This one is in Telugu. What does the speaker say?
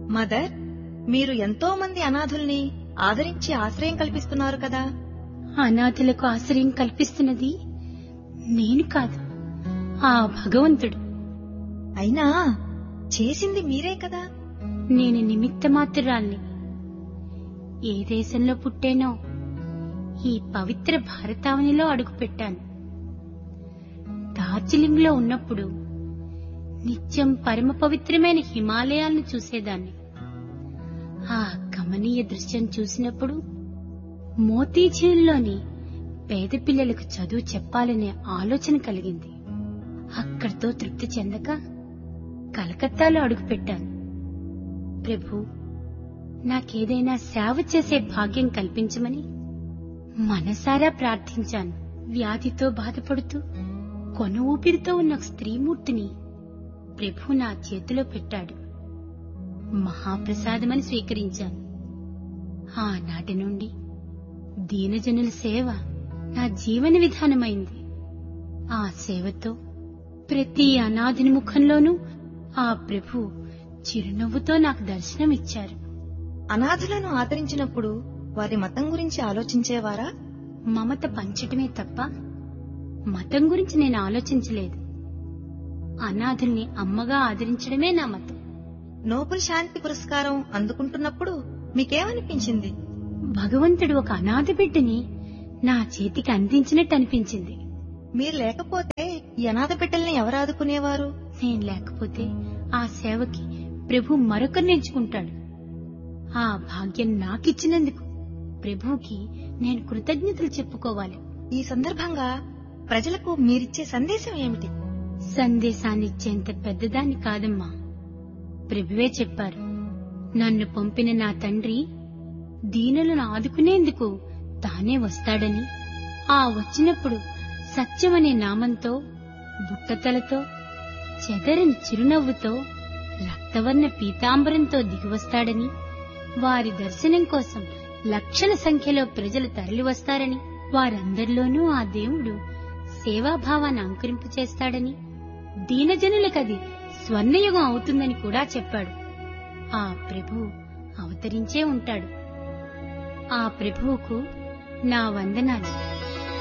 మదర్ మీరు ఎంతో మంది అనాథుల్ని ఆదరించి ఆశ్రయం కల్పిస్తున్నారు కదా అనాథులకు ఆశ్రయం కల్పిస్తున్నది నేను కాదు ఆ భగవంతుడు అయినా చేసింది మీరే కదా నేను నిమిత్త మాత్రురాల్ని ఏ దేశంలో పుట్టేనో ఈ పవిత్ర భారతావనిలో అడుగుపెట్టాను డార్జిలింగ్ లో ఉన్నప్పుడు నిత్యం పరమ పవిత్రమైన హిమాలయాలను చూసేదాన్ని ఆ గమనీయ దృశ్యం చూసినప్పుడు మోతీజీల్లోని పేద పిల్లలకు చదువు చెప్పాలనే ఆలోచన కలిగింది అక్కడితో తృప్తి చెందక కలకత్తాలో అడుగుపెట్టాను ప్రభు నాకేదైనా సేవ చేసే భాగ్యం కల్పించమని మనసారా ప్రార్థించాను వ్యాధితో బాధపడుతూ కొన ఊపిరితో ఉన్న ఒక స్త్రీమూర్తిని ప్రభు నా చేతిలో పెట్టాడు మహాప్రసాదమని స్వీకరించాను ఆనాటి నుండి దీనజనుల సేవ నా జీవన విధానమైంది ఆ సేవతో ప్రతి అనాథుని ముఖంలోనూ ఆ ప్రభు చిరునవ్వుతో నాకు దర్శనమిచ్చారు అనాథులను ఆదరించినప్పుడు వారి మతం గురించి ఆలోచించేవారా మమత పంచటమే తప్ప మతం గురించి నేను ఆలోచించలేదు అనాథుల్ని అమ్మగా ఆదరించడమే నా మతం నోబెల్ శాంతి పురస్కారం అందుకుంటున్నప్పుడు మీకేమనిపించింది భగవంతుడు ఒక అనాథ బిడ్డని నా చేతికి అందించినట్టు అనిపించింది మీరు లేకపోతే ఈ అనాథ బిడ్డల్ని ఎవరు ఆదుకునేవారు నేను లేకపోతే ఆ సేవకి ప్రభు మరొకరిని ఎంచుకుంటాడు ఆ భాగ్యం నాకిచ్చినందుకు ప్రభువుకి నేను కృతజ్ఞతలు చెప్పుకోవాలి ఈ సందర్భంగా ప్రజలకు మీరిచ్చే సందేశం ఏమిటి సందేశాన్నిచ్చేంత పెద్దదాన్ని కాదమ్మా ప్రభువే చెప్పారు నన్ను పంపిన నా తండ్రి దీనులను ఆదుకునేందుకు తానే వస్తాడని ఆ వచ్చినప్పుడు సత్యమనే నామంతో బుట్టతలతో చెదరని చిరునవ్వుతో రక్తవర్ణ పీతాంబరంతో దిగివస్తాడని వారి దర్శనం కోసం లక్షల సంఖ్యలో ప్రజలు తరలివస్తారని వారందరిలోనూ ఆ దేవుడు సేవాభావాన్ని అంకురింపు చేస్తాడని దీనజనులకది స్వర్ణయుగం అవుతుందని కూడా చెప్పాడు ఆ ప్రభు అవతరించే ఉంటాడు ఆ ప్రభువుకు నా వందనాలు